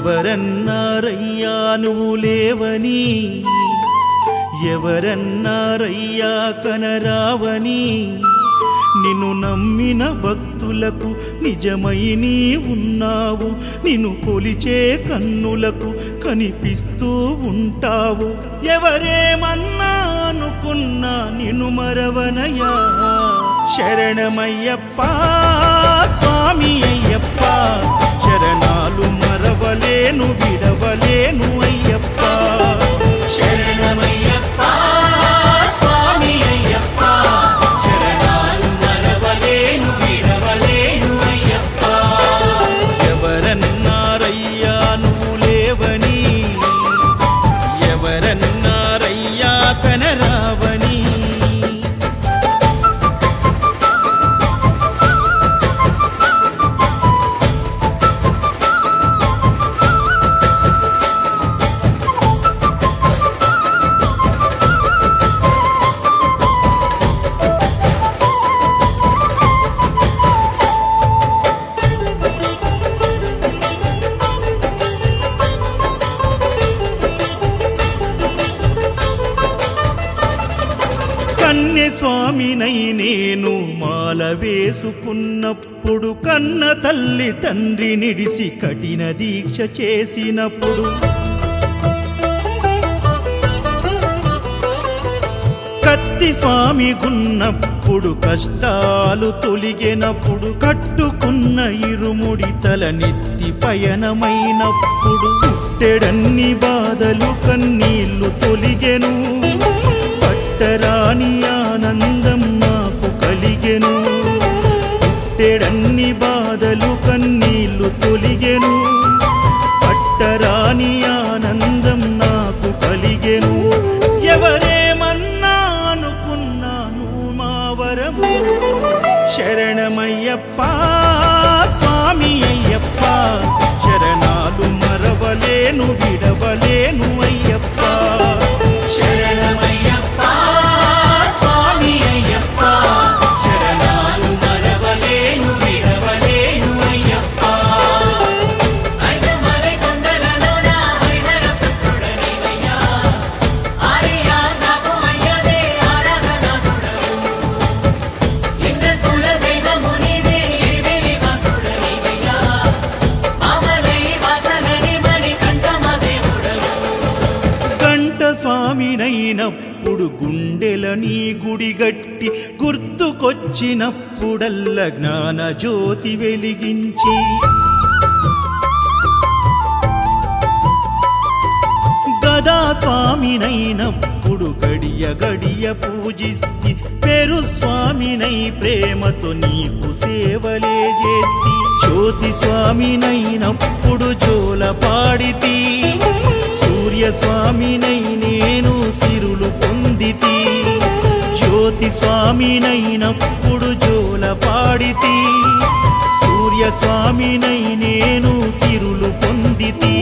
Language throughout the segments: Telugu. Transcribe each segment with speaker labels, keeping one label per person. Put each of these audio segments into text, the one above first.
Speaker 1: ఎవరన్నారయ్యా నువ్వు లేవని ఎవరన్నారయ్యా కనరావని నిన్ను నమ్మిన భక్తులకు నిజమై నీ ఉన్నావు నిన్ను కొలిచే కన్నులకు కనిపిస్తూ ఉంటావు ఎవరేమన్నా అనుకున్నా నిన్ను మరవనయ్యా శరణమయ్యప్ప స్వామి అయ్యప్ప శరణాలు మరవలేను విడవలేను అయ్యప్ప
Speaker 2: శరణమయ్యప్ప స్వామి అయ్యప్ప శరణాలు మరవలేను విడవలేను అయ్యప్ప
Speaker 1: ఎవరన్నారయ్యా నువ్వు లేవని ఎవరన్నారయ్యా కనరావని కన్య స్వామినై నేను మాల వేసుకున్నప్పుడు కన్న తల్లి తండ్రి నిడిసి కఠిన దీక్ష చేసినప్పుడు కత్తి స్వామి గున్నప్పుడు కష్టాలు తొలిగినప్పుడు కట్టుకున్న ఇరుముడి తల నెత్తి పయనమైనప్పుడు పుట్టెడన్ని బాధలు కన్నీళ్లు తొలిగెను పట్టరాని ఆనందం నాకు కలిగెను పుట్టెడన్ని బాధలు కన్నీళ్లు తొలిగెను పట్టరాని ఆనందం నాకు కలిగెను ఎవరేమన్నా అనుకున్నాను మా వరము శరణమయ్యప్ప స్వామి అయ్యప్ప శరణాలు మరవలేను విడవలేను అయ్యప్ప
Speaker 2: శరణమయ్యప్ప స్వామి అయ్యప్ప శరణాలు మరవలేను విడవలేను అయ్యప్ప ఐదమలై కొండలలోన హరిహర పుత్రుడనివయ్యా ఆర్యా నాకు అయ్యదే ఆరాధనాథుడవు ఇంద్రకుల దైవము నీవే ఇరివెలి వాసుడనివయ్యా మామలై వాసనని మణికంఠమ దేవుడవు
Speaker 1: కంట స్వామినైనప్పుడు గుండెల నీ గుడిగట్టి గుర్తుకొచ్చినప్పుడల్ల జ్ఞాన జ్యోతి వెలిగించి గదా స్వామినైనప్పుడు గడియ గడియ పూజిస్తి పెరు స్వామినై ప్రేమతో నీకు సేవలే చేస్తి జ్యోతి స్వామినైనప్పుడు జోల పాడితి సూర్య స్వామినై నేను సిరులు పొందితి జ్యోతి స్వామినైనప్పుడు జోల పాడితి సూర్య స్వామినై నేను సిరులు పొందితి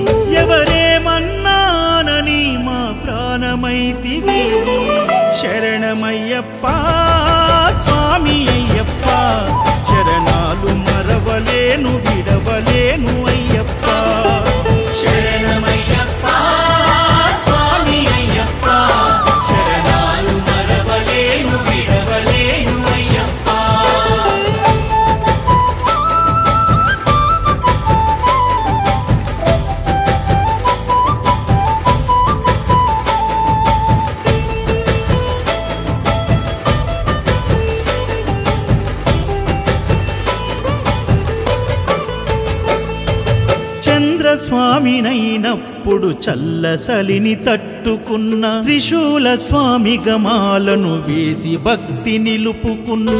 Speaker 1: ఎవరేమన్నానని మా ప్రాణమైతివి శరణమయ్యప్ప స్వామి అయ్యప్ప శరణాలు మరవలేను విడవలేను అయ్యప్ప
Speaker 2: శరణమయ్యప్ప స్వామి అయ్యప్ప శరణాలు మరవలేను విడవలేను అయ్యప్ప
Speaker 1: చంద్రస్వామినైనప్పుడు చల్లసలిని తట్టుకున్న త్రిశూల స్వామి గమాలను వేసి భక్తి నిలుపుకున్న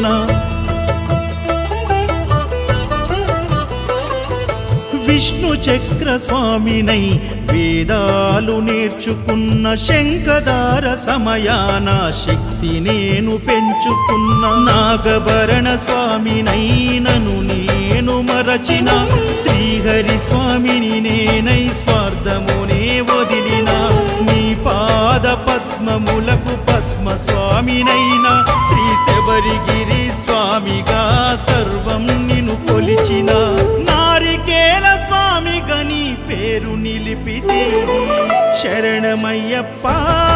Speaker 1: విష్ణు చక్ర స్వామినై వేదాలు నేర్చుకున్న శంఖదార సమయాన శక్తి నేను పెంచుకున్న నాగభరణ స్వామినైనను నేను మరచిన శ్రీహరి స్వామిని నేనై స్వార్థమునే వదిలిన నీ పాద పద్మములకు పద్మ స్వామినైనా శ్రీ శబరిగిరి స్వామిగా సర్వం నిన్ను కొలిచిన నారికేల స్వామిగా నీ పేరు నేర్పితి శరణమయ్యప్ప